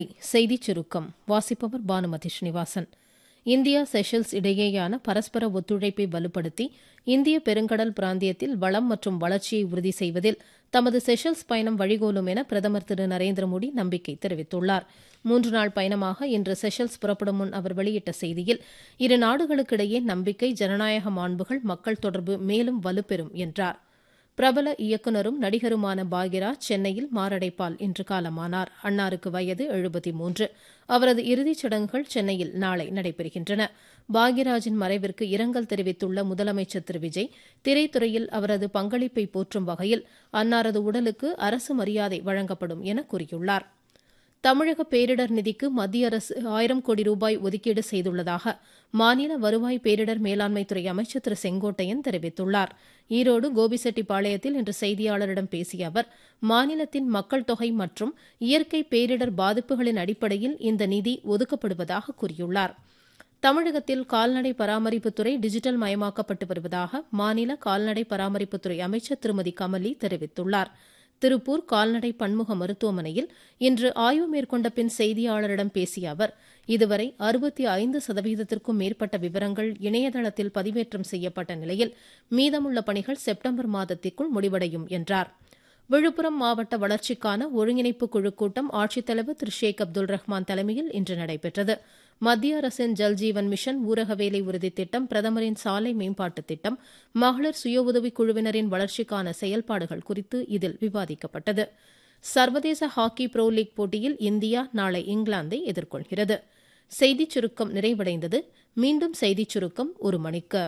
செய்திச் சுருக்கம் வாசிப்பவர் பானுமதி ஸ்ரீனிவாசன் இந்தியா செஷல்ஸ் இடையேயான பரஸ்பர ஒத்துழைப்பை வலுப்படுத்தி இந்திய பெருங்கடல் பிராந்தியத்தில் வளம் மற்றும் வளர்ச்சியை உறுதி செய்வதில் தமது செஷல்ஸ் பயணம் வழிகோலும் என பிரதமர் திரு நரேந்திர மோடி நம்பிக்கை தெரிவித்துள்ளார் மூன்று நாள் பயணமாக இன்று செஷல்ஸ் புறப்படும் முன் அவர் வெளியிட்ட செய்தியில் இரு நாடுகளுக்கிடையே நம்பிக்கை ஜனநாயக மாண்புகள் மக்கள் தொடர்பு மேலும் வலுப்பெறும் என்றார் பிரபல இயக்குநரும் நடிகருமான பாக்யராஜ் சென்னையில் மாரடைப்பால் இன்று காலமானார் அன்னாருக்கு வயது எழுபத்தி மூன்று அவரது இறுதிச் சடங்குகள் சென்னையில் நாளை நடைபெறுகின்றன பாக்யராஜின் மறைவிற்கு இரங்கல் தெரிவித்துள்ள முதலமைச்சர் திரு விஜய் திரைத்துறையில் அவரது பங்களிப்பை போற்றும் வகையில் அன்னாரது உடலுக்கு அரசு மரியாதை வழங்கப்படும் என கூறியுள்ளார் தமிழக பேரிடர் நிதிக்கு மத்திய அரசு ஆயிரம் கோடி ரூபாய் ஒதுக்கீடு செய்துள்ளதாக மாநில வருவாய் பேரிடர் மேலாண்மைத்துறை அமைச்சர் திரு செங்கோட்டையன் தெரிவித்துள்ளார் ஈரோடு கோபிசெட்டிப்பாளையத்தில் இன்று செய்தியாளரிடம் பேசிய அவர் மாநிலத்தின் மக்கள் தொகை மற்றும் இயற்கை பேரிடர் பாதிப்புகளின் அடிப்படையில் இந்த நிதி ஒதுக்கப்படுவதாக கூறியுள்ளார் தமிழகத்தில் கால்நடை பராமரிப்புத்துறை டிஜிட்டல் மயமாக்கப்பட்டு வருவதாக மாநில கால்நடை பராமரிப்புத்துறை அமைச்சர் திருமதி கமலி தெரிவித்துள்ளாா் திருப்பூர் கால்நடை பன்முக மருத்துவமனையில் இன்று ஆய்வு மேற்கொண்ட பின் செய்தியாளரிடம் பேசிய அவர் இதுவரை அறுபத்தி ஐந்து சதவீதத்திற்கும் மேற்பட்ட விவரங்கள் இணையதளத்தில் பதிவேற்றம் செய்யப்பட்ட நிலையில் மீதமுள்ள பணிகள் செப்டம்பர் மாதத்திற்குள் முடிவடையும் என்றார் விழுப்புரம் மாவட்ட வளர்ச்சிக்கான ஒருங்கிணைப்பு குழு கூட்டம் ஆட்சித்தலைவர் திரு ஷேக் அப்துல் ரஹ்மான் தலைமையில் இன்று நடைபெற்றது மத்திய அரசின் ஜல்ஜீவன் மிஷன் ஊரக வேலை உறுதி திட்டம் பிரதமரின் சாலை மேம்பாட்டுத் திட்டம் மகளிர் சுய உதவிக் குழுவினரின் வளர்ச்சிக்கான செயல்பாடுகள் குறித்து இதில் விவாதிக்கப்பட்டது சர்வதேச ஹாக்கி புரோ லீக் போட்டியில் இந்தியா நாளை இங்கிலாந்தை எதிர்கொள்கிறது செய்திச் சுருக்கம் நிறைவடைந்தது மீண்டும் செய்திச் சுருக்கம் ஒரு மணிக்கு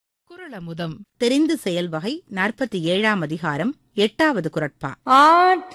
குரலமுதம் தெரிந்து செயல் வகை நாற்பத்தி ஏழாம் அதிகாரம் எட்டாவது குரட்பா ஆற்ற